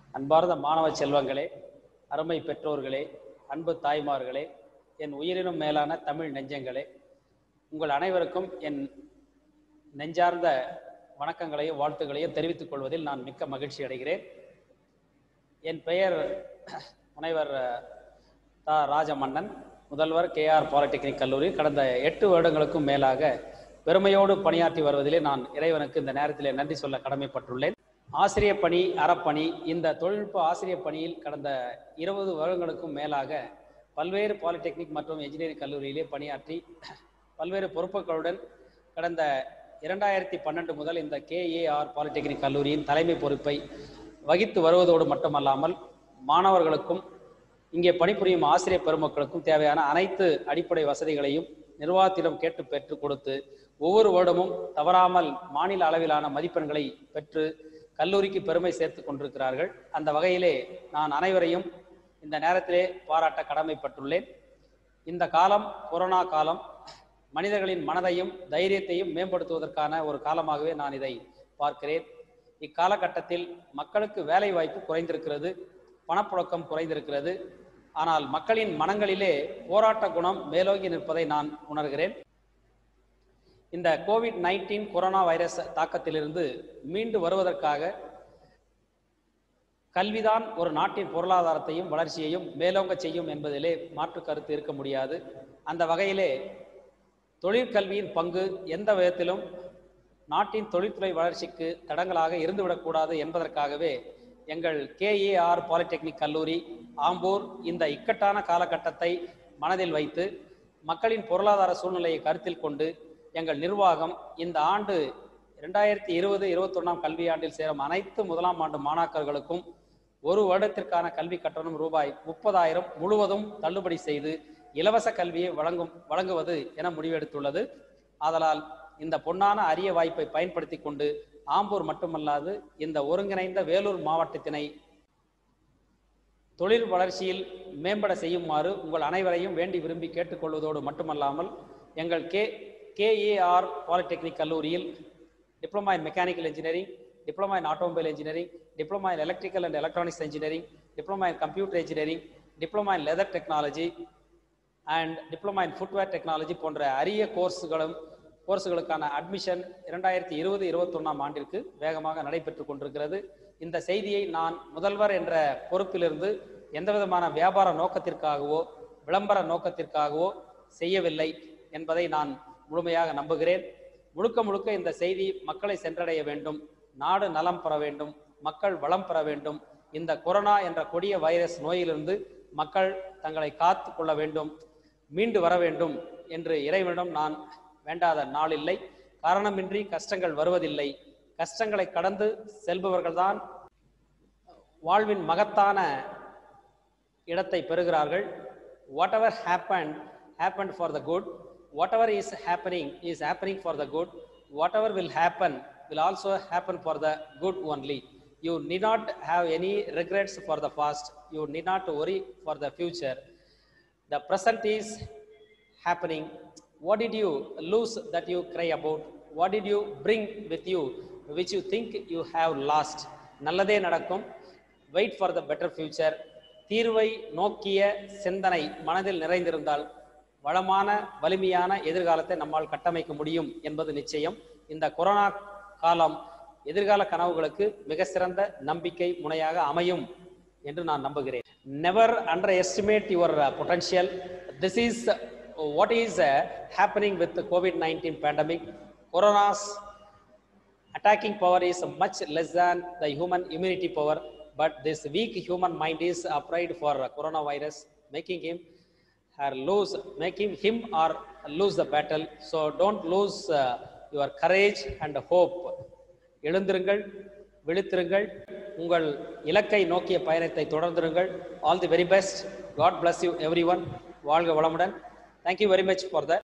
அன்பார்ந்த மாணவ செல்வங்களே அருமை பெற்றோர்களே அன்பு தாய்மார்களே என் உயிரினும் மேலான தமிழ் நெஞ்சங்களே உங்கள் அனைவருக்கும் என் நெஞ்சார்ந்த வணக்கங்களையும் வாழ்த்துக்களையும் தெரிவித்துக் கொள்வதில் நான் மிக்க மகிழ்ச்சி அடைகிறேன் என் பெயர் முனைவர் தா ராஜமன்னன் முதல்வர் கேஆர் பாலிடெக்னிக் கல்லூரி கடந்த எட்டு வருடங்களுக்கும் மேலாக பெருமையோடு பணியாற்றி வருவதிலே நான் இறைவனுக்கு இந்த நேரத்திலே நன்றி சொல்ல கடமைப்பட்டுள்ளேன் ஆசிரியர் பணி அறப்பணி இந்த தொழில்நுட்ப ஆசிரியர் பணியில் கடந்த இருபது வருடங்களுக்கும் மேலாக பல்வேறு பாலிடெக்னிக் மற்றும் என்ஜினியரிங் கல்லூரியிலே பணியாற்றி பல்வேறு பொறுப்புகளுடன் கடந்த இரண்டாயிரத்தி பன்னெண்டு முதல் இந்த கேஏஆர் பாலிடெக்னிக் கல்லூரியின் தலைமை பொறுப்பை வகித்து வருவதோடு மட்டுமல்லாமல் மாணவர்களுக்கும் இங்கே பணிபுரியும் ஆசிரியர் பெருமக்களுக்கும் தேவையான அனைத்து அடிப்படை வசதிகளையும் நிர்வாகத்திடம் கேட்டு பெற்று கொடுத்து ஒவ்வொரு வருடமும் தவறாமல் மாநில அளவிலான மதிப்பெண்களை பெற்று கல்லூரிக்கு பெருமை சேர்த்து கொண்டிருக்கிறார்கள் அந்த வகையிலே நான் அனைவரையும் இந்த நேரத்திலே பாராட்ட கடமைப்பட்டுள்ளேன் இந்த காலம் கொரோனா காலம் மனிதர்களின் மனதையும் தைரியத்தையும் மேம்படுத்துவதற்கான ஒரு காலமாகவே நான் இதை பார்க்கிறேன் இக்காலகட்டத்தில் மக்களுக்கு வேலை வாய்ப்பு குறைந்திருக்கிறது பணப்புழக்கம் குறைந்திருக்கிறது ஆனால் மக்களின் மனங்களிலே போராட்ட குணம் மேலோங்கி நிற்பதை நான் உணர்கிறேன் இந்த கோவிட் நைன்டீன் கொரோனா வைரஸ் தாக்கத்திலிருந்து மீண்டு வருவதற்காக கல்விதான் ஒரு நாட்டின் பொருளாதாரத்தையும் வளர்ச்சியையும் மேலோங்க செய்யும் என்பதிலே மாற்று கருத்து இருக்க முடியாது அந்த வகையிலே தொழிற்கல்வியின் பங்கு எந்த விதத்திலும் நாட்டின் தொழில்துறை வளர்ச்சிக்கு தடங்களாக இருந்துவிடக்கூடாது என்பதற்காகவே எங்கள் கேஏஆர் பாலிடெக்னிக் கல்லூரி ஆம்பூர் இந்த இக்கட்டான காலகட்டத்தை மனதில் வைத்து மக்களின் பொருளாதார சூழ்நிலையை கருத்தில் கொண்டு எங்கள் நிர்வாகம் இந்த ஆண்டு இரண்டாயிரத்தி இருபது இருபத்தொன்னாம் கல்வியாண்டில் சேரும் அனைத்து முதலாம் ஆண்டு மாணாக்கர்களுக்கும் ஒரு வருடத்திற்கான கல்வி கட்டணம் ரூபாய் முப்பதாயிரம் முழுவதும் தள்ளுபடி செய்து இலவச கல்வியை வழங்கும் வழங்குவது என முடிவெடுத்துள்ளது ஆதலால் இந்த பொன்னான அரிய வாய்ப்பை பயன்படுத்தி கொண்டு ஆம்பூர் மட்டுமல்லாது இந்த ஒருங்கிணைந்த வேலூர் மாவட்டத்தினை தொழில் வளர்ச்சியில் மேம்பட செய்யுமாறு உங்கள் அனைவரையும் வேண்டி விரும்பி கேட்டுக்கொள்வதோடு மட்டுமல்லாமல் எங்கள் கே கேஏஆர் பாலிடெக்னிக் கல்லூரியில் diploma in mechanical engineering diploma in automobile engineering diploma in electrical and electronics engineering diploma in computer engineering diploma in leather technology and diploma in footwear technology போன்ற அரிய கோர்ஸுகளும் கோர்ஸுகளுக்கான அட்மிஷன் இரண்டாயிரத்தி இருபது இருபத்தொன்னாம் ஆண்டிற்கு வேகமாக நடைபெற்று கொண்டிருக்கிறது இந்த செய்தியை நான் முதல்வர் என்ற பொறுப்பிலிருந்து எந்த விதமான வியாபார நோக்கத்திற்காகவோ விளம்பர நோக்கத்திற்காகவோ செய்யவில்லை என்பதை நான் முழுமையாக நம்புகிறேன் முழுக்க முழுக்க இந்த செய்தி மக்களை சென்றடைய வேண்டும் நாடு நலம் பெற வேண்டும் மக்கள் வளம் பெற வேண்டும் இந்த கொரோனா என்ற கொடிய வைரஸ் நோயிலிருந்து மக்கள் தங்களை காத்து கொள்ள வேண்டும் மீண்டு வர வேண்டும் என்று இறைவனிடம் நான் வேண்டாத நாள் இல்லை காரணமின்றி கஷ்டங்கள் வருவதில்லை கஷ்டங்களை கடந்து செல்பவர்கள்தான் வாழ்வின் மகத்தான இடத்தை பெறுகிறார்கள் whatever happen happen for the good whatever is happening is happening for the good whatever will happen will also happen for the good only. You need not have any regrets for the past. You need not worry for the future. The present is happening. What did you lose that you cry about? What did you bring with you which you think you have lost? நல்லதே நடக்கும் wait for the better future தீர்வை நோக்கிய சிந்தனை மனதில் நிறைந்திருந்தால் வளமான வலிமையான எதிர்காலத்தை நம்மால் கட்டமைக்க முடியும் என்பது நிச்சயம் இந்த கொரோனா காலம் எதிர்கால கனவுகளுக்கு மிக சிறந்த நம்பிக்கை முனையாக அமையும் என்று நான் நம்புகிறேன் never underestimate your potential this is what is happening with covid nineteen pandemic corona's attacking power is much less than the human immunity power but this weak human mind is afraid for coronavirus making him or lose making him or lose the battle so don't lose uh, your courage and hope எழுந்திருங்கள் விழித்திருங்கள் உங்கள் இலக்கை நோக்கிய பயணத்தை தொடர்ந்திருங்கள் all the very best God bless you everyone வாழ்க வளமுடன் thank you very much for the